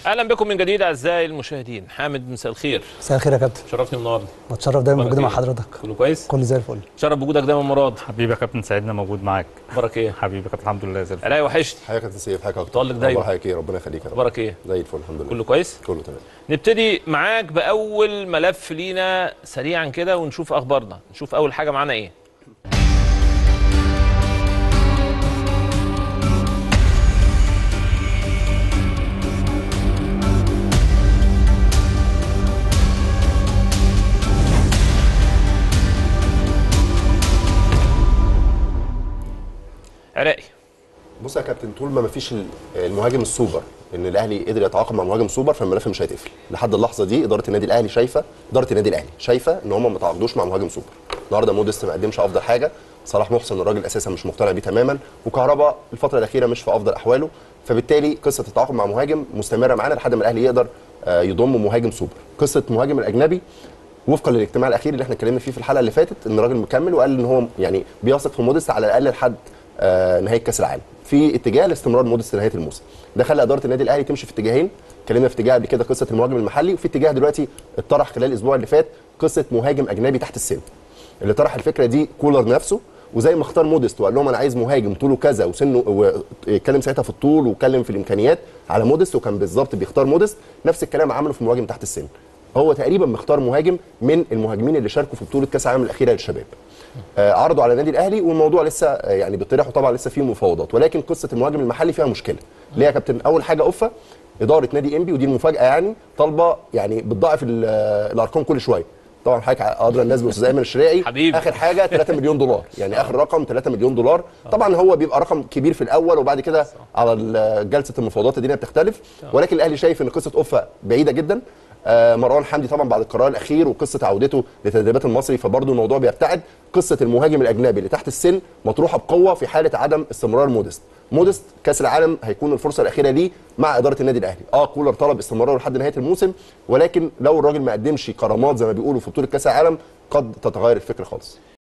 اهلا بكم من جديد اعزائي المشاهدين حامد مساء الخير مساء الخير يا كابتن شرفتني النهارده بتشرف دايما أخبارك بوجودي مع إيه؟ حضرتك كله كويس كله زي الفل شرف بوجودك دايما مراد حبيبي يا كابتن سعيدنا موجود معاك اخبارك ايه حبيبي يا كابتن الحمد لله زي الفل الاقي وحشتني حياك يا كابتن سيف حياك يا كابتن متألق دايما. الله حياك ايه ربنا يخليك يا رب اخبارك ايه زي الفل الحمد لله كله كويس كله تمام نبتدي معاك باول ملف لينا سريعا كده ونشوف اخبارنا نشوف اول حاجه معانا ايه عراقي بص يا كابتن طول ما مفيش ال- المهاجم السوبر ان الاهلي قدر يتعاقد مع مهاجم سوبر فالملف مش هيتقفل لحد اللحظه دي اداره النادي الاهلي شايفه اداره النادي الاهلي شايفه ان هم ما تعاقدوش مع مهاجم سوبر النهارده موديست ما قدمش افضل حاجه صلاح محسن الراجل اساسا مش مقتنع بيه تماما وكهربا الفتره الاخيره مش في افضل احواله فبالتالي قصه التعاقد مع مهاجم مستمره معانا لحد ما الاهلي يقدر آه، يضم مهاجم سوبر قصه مهاجم الاجنبي وفقا للاجتماع الاخير اللي احنا اتكلمنا فيه في الحلقه اللي فاتت ان الراجل مكمل وقال ان هو يعني بيثق في موديست على الاقل لحد آه، نهايه كاس العالم في اتجاه لاستمرار موديست لنهايه الموسم ده خلى اداره النادي الاهلي تمشي في اتجاهين اتكلمنا في اتجاه قبل كده قصه المهاجم المحلي وفي اتجاه دلوقتي اتطرح خلال الاسبوع اللي فات قصه مهاجم اجنبي تحت السن اللي طرح الفكره دي كولر نفسه وزي ما اختار موديست وقال لهم انا عايز مهاجم طوله كذا وسنه واتكلم ساعتها في الطول واتكلم في الامكانيات على موديست وكان بالظبط بيختار موديست نفس الكلام عمله في مهاجم تحت السن هو تقريبا مختار مهاجم من المهاجمين اللي شاركوا في بطوله كاس العالم الاخيره للشباب آه، عرضوا على النادي الاهلي والموضوع لسه آه، يعني بيطرح وطبعا لسه فيه مفاوضات ولكن قصه المهاجم المحلي فيها مشكله ليه يا كابتن اول حاجه اوفا اداره نادي انبي ودي المفاجاه يعني طالبه يعني بتضاعف ال- آه، الارقام كل شويه طبعا حضرتك ادرى الناس باستاذ ايمن الشريعي حبيبي. اخر حاجه 3 مليون دولار يعني اخر رقم 3 مليون دولار طبعا هو بيبقى رقم كبير في الاول وبعد كده على ال- جلسه المفاوضات الدنيا بتختلف ولكن الاهلي شايف ان قصه اوفا بعيده جدا آه، مروان حمدي طبعا بعد القرار الاخير وقصه عودته لتدريبات المصري فبرضه الموضوع بيبتعد قصه المهاجم الاجنبي اللي تحت السن مطروحه بقوه في حاله عدم استمرار موديست موديست كاس العالم هيكون الفرصه الاخيره ليه مع اداره النادي الاهلي اه كولر طلب استمراره لحد نهايه الموسم ولكن لو الراجل ما قدمش كرامات زي ما بيقولوا في بطوله كاس العالم قد تتغير الفكره خالص